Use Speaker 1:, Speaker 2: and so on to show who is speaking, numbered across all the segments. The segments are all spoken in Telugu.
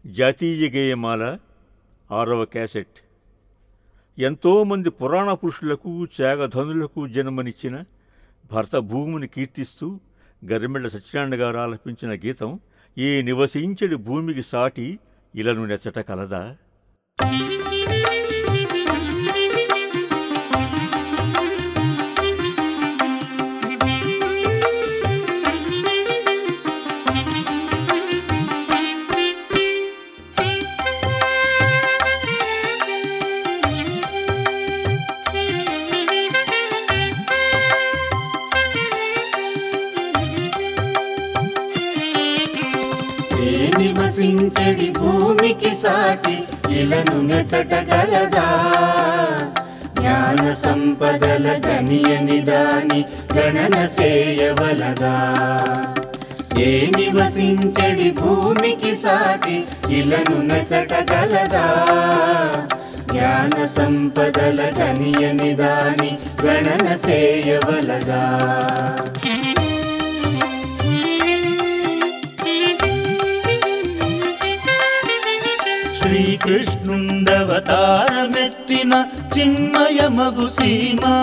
Speaker 1: జాతీయ గేయమాల ఆరవ క్యాసెట్ ఎంతోమంది పురాణ పురుషులకు త్యాగధనులకు జన్మనిచ్చిన భరత భూమిని కీర్తిస్తూ గరిమెళ్ళ సత్యనారాయణ గారు ఆలపించిన గీతం ఈ నివసించడి భూమికి సాటి ఇలను నెచ్చట కలదా
Speaker 2: ఏ నివసించడి భూమికి సాటి ఇలను నెచటగలదా జ్ఞాన సంపదల గనియని దాని గణన చేయవలదా ఏ నివసించడి భూమికి సాటి ఇలను నెచటగలదా జ్ఞాన సంపదల గనియని దాని గణన చేయవలదా
Speaker 3: శ్రీకృష్ణుండవతారమెత్తిన చిన్మయ మగు సీమా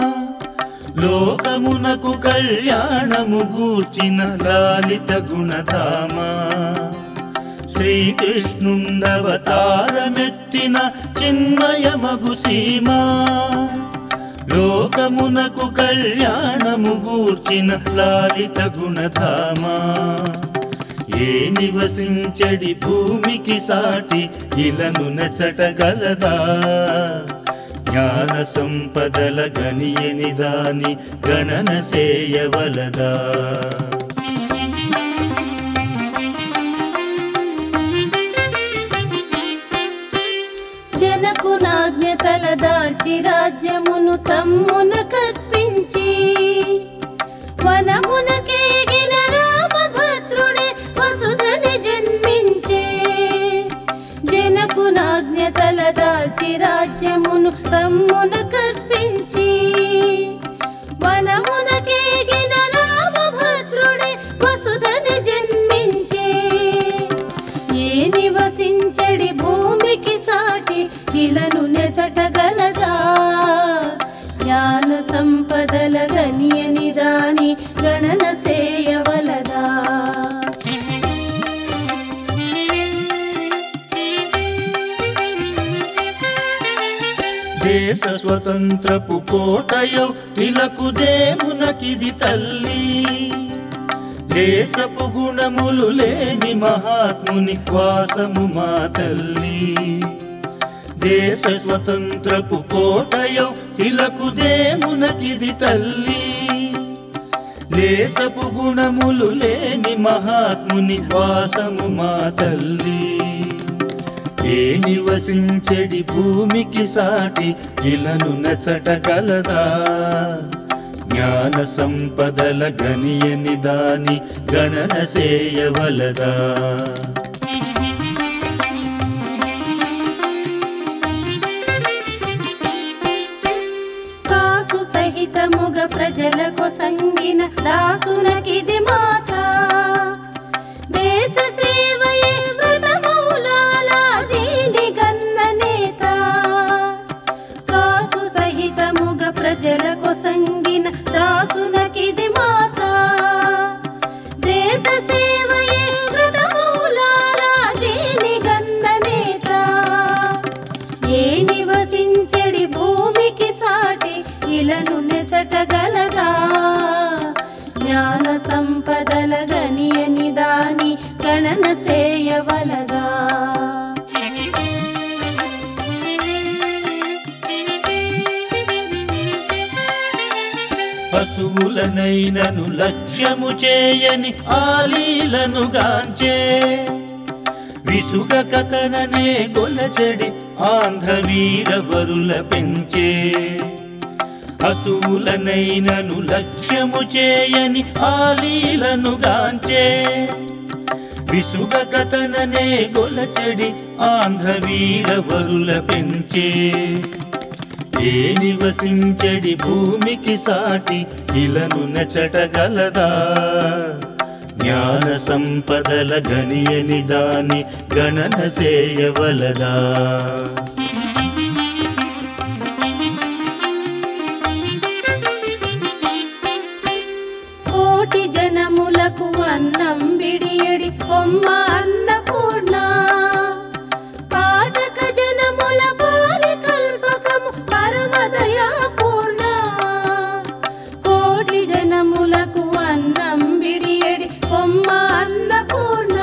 Speaker 3: లోకమునకు కళ్యాణము గూర్చిన లాలిత గుణధామా శ్రీకృష్ణుండవతారమెత్తిన చిన్మయ మగు సీమా లోకమునకు కళ్యాణము గూర్చిన లాలిత గుణధామా ఏ నివసించడి భూమికి సాటి ఇలను నెచటగలదా జ్ఞాన సంపదల గనియని దాని గణన చేయవలదా
Speaker 4: జనకునాజ్ఞతల దాల్చి రాజ్యమును తమ్మున కర్పించి వనమునకేగిన రామభద్రుడే వసుధని జన్మించే జనకునాజ్ఞతల దాల్చి రాజ్యమును తమ్మున కర్పించి వనమునకేగిన రామభద్రుడే వసుధని జన్మించే ఏ నివసించడి భూమికి సాటి ఇలను నెచటగలదా జ్ఞాన సంపదల గనియని దాని గణన చేయవలదా
Speaker 3: దేశ స్వతంత్రపు కోటయౌ తిలకు దేవునకిది తల్లి దేశపు గుణములు లేని మహాత్ముని వాసము మా తల్లి దేశ స్వతంత్రపు కోటయౌ తిలకు దేవునకిది తల్లి దేశపు గుణములు లేని మహాత్ముని వాసము మా తల్లి ఏ నివసించడి భూమికి సాటి ఇలను నచటగలదా జ్ఞాన సంపదల గనియని దాని గణన చేయవలదా
Speaker 4: కాసు సహితముగ ప్రజలకు సంగిన దాసునకిది మాత దేశ సేవయే వ్రతమూలాల జీని గన్న నేత కాసు సహితముగ ప్రజలకు సంగిన దాసునకిది మాత దేశ సేవయే వ్రతమూలాల జీని గన్న నేత ఏ నివసించడి భూమికి సాటి ఇలను నెచటగలదా జ్ఞాన సంపదల గనియని దాని గణన చేయవలదా
Speaker 3: పశువులనైనను లక్ష్యము చేయని ఆలీలను గాంచే విసుగ కథననే గొలచెడి ఆంధ్ర వీరవరుల పెంచే పశువులనైనను లక్ష్యము చేయని ఆలీలను గాంచే విసుగ కథననే గొలచెడి ఆంధ్ర వీరవరుల పెంచే ఏ నివసించడి భూమికి సాటి ఇలను నెచటగలదా జ్ఞాన జ్ఞాన సంపదల గనియని దాని గణన చేయవలదా
Speaker 4: కోటి జనములకు అన్నం విడియడి బొమ్మ అన్నపూర్ణ పాఠక జనముల పాలి కల్పకము పరమదయా పూర్ణ కోటి జనములకు అన్నం విడియడి బొమ్మ అన్నపూర్ణ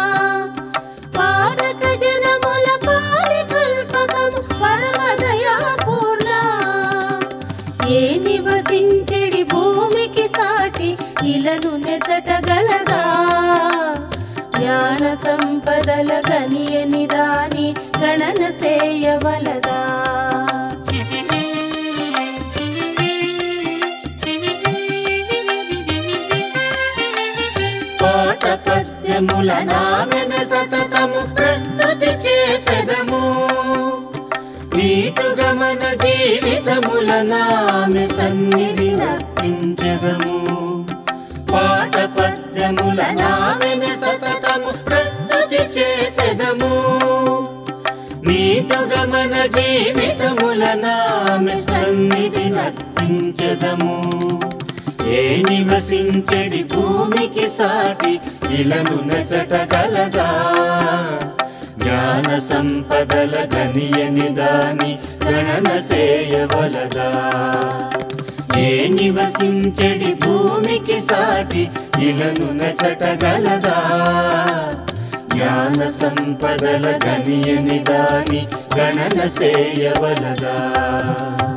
Speaker 4: పాఠక జనముల పాలి కల్పకము పరమదయా పూర్ణ ఏ నివసించెడి భూమికి సాటి ఇలను నెచటగలదా జ్ఞాన సంపదల గనియని దాని గణన చేయవలదా
Speaker 2: పాట పద్యముల నామెన సతతము ప్రస్తుతి చేసెదము నీటుగా మన జీవితముల నామె సన్నిధి నర్పించదము పాట పద్యముల నామెన సతతము ప్రస్తుతి చేసెదము నీటుగా మన జీవితముల నామె సన్నిధి నర్పించదము ఏ నివసించడి భూమికి సాటి ఇలను నచటగలదా జ్ఞాన సంపదల గనియని దాని గణన చేయవలదా ఏ నివసించడి భూమికి సాటి ఇలను నచటగలదా జ్ఞాన సంపదల గనియని దాని గణన చేయవలదా